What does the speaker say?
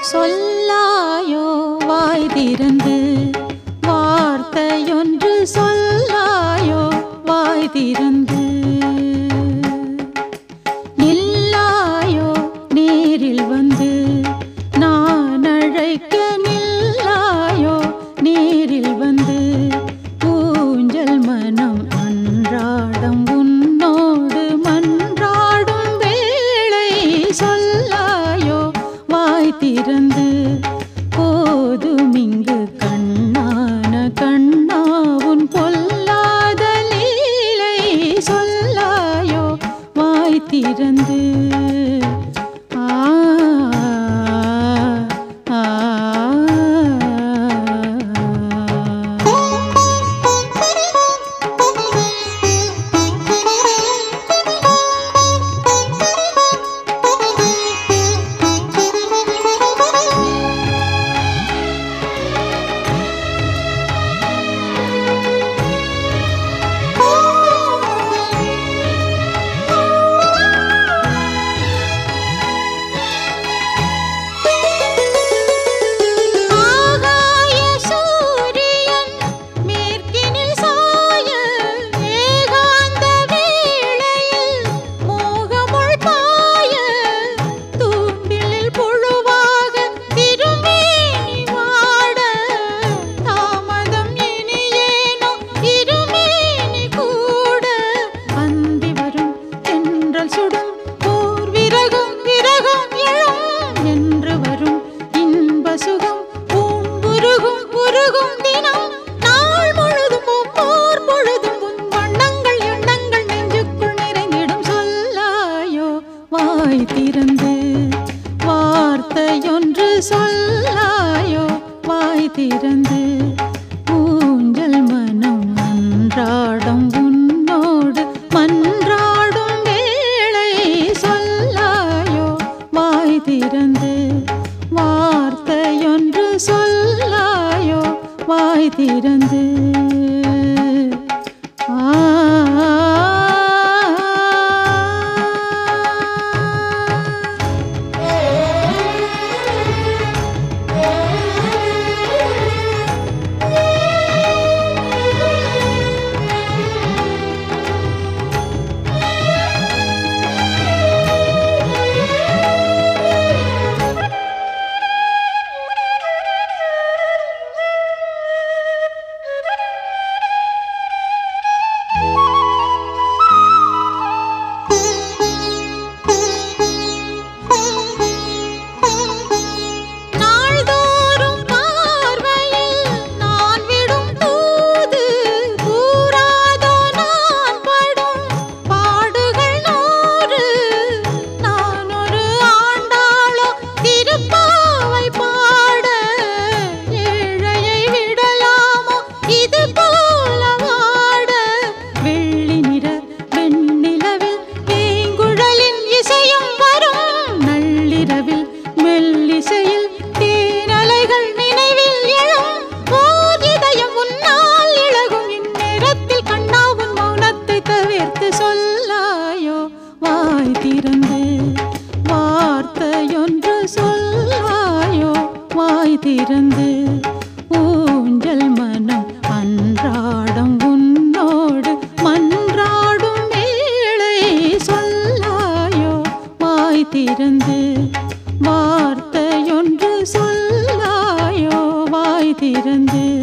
சொல்லாயோ வாய் திறந்து வார்த்தையொன்று சொல்லாயோ வாய் திறந்து நில்லாயோ நேரில் வந்து நான் அழைக்க நில்லாயோ நேரில் வந்து ஊஞ்சல் மனம் அன்றாடம் உன்னோடு மன்றாடும் வேளை சொல்லாயோ வாய் திறந்து போதும் இங்கு கண்ணான கண்ணாவுன் பொல்லாத லீலை சொல்லாயோ வாய் திறந்து ஆ ஆ, ஆகாய சூரியன் மேற்கினில் சாய ஏகாந்த வேளையில் மோகமுள் பாய தூண்டிலில் புழுவாக திருமேனி வாட தாமதம் இனியேனோ இருமேனி கூட அந்தி வரும் தென்றல் சுடும் போர் விரகம் விரகம் எழும் என்று வரும் இன்ப சுகம் பூங்குருகும் உருகும் தினம் நாள் முழுதும் ஒவ்வொரு பொழுதும் உன் வண்ணங்கள் எண்ணங்கள் நெஞ்சுக்குள் நிறைந்திடும் சொல்லாயோ வாய் திறந்து வார்த்தையொன்று சொல்லாயோ வாய் திறந்து ஊஞ்சல் மனம் அன்றாடம் உன்னோடு மன்றாடும் வேளை சொல்லாயோ வாய் திறந்து வார்த்தையொன்று சொல்லாயோ வாய் திறந்து ஆ நாள்தோறும் பார்வையில் நான் விடும் தூது கூறாதோ நான் படும் பாடுகள் நூறு நான் ஒரு ஆண்டாளோ திருப்பாவை பாட ஏழையை விடலாமோ இது போல வாட வெள்ளி நிற வெண்ணிலவில் வேங்குழலின் இசையும் வரும் நள்ளிரவில் மெல்லிசையில் தேனலைகள் நினைவில் எழும் ஓர் இதயம் உன்னால் இழகும் இந்நேரத்தில் கண்ணா உன் மௌனத்தை தவிர்த்து சொல்லாயோ வாய் திறந்து வார்த்தையொன்று சொல்லாயோ வாய் திறந்து ஊஞ்சல் மனம் அன்றாடம் உன்னோடு மன்றாடும் வேளை சொல்லாயோ வாய் திறந்து வார்த்தையொன்று சொல்லாயோ வாய் திறந்து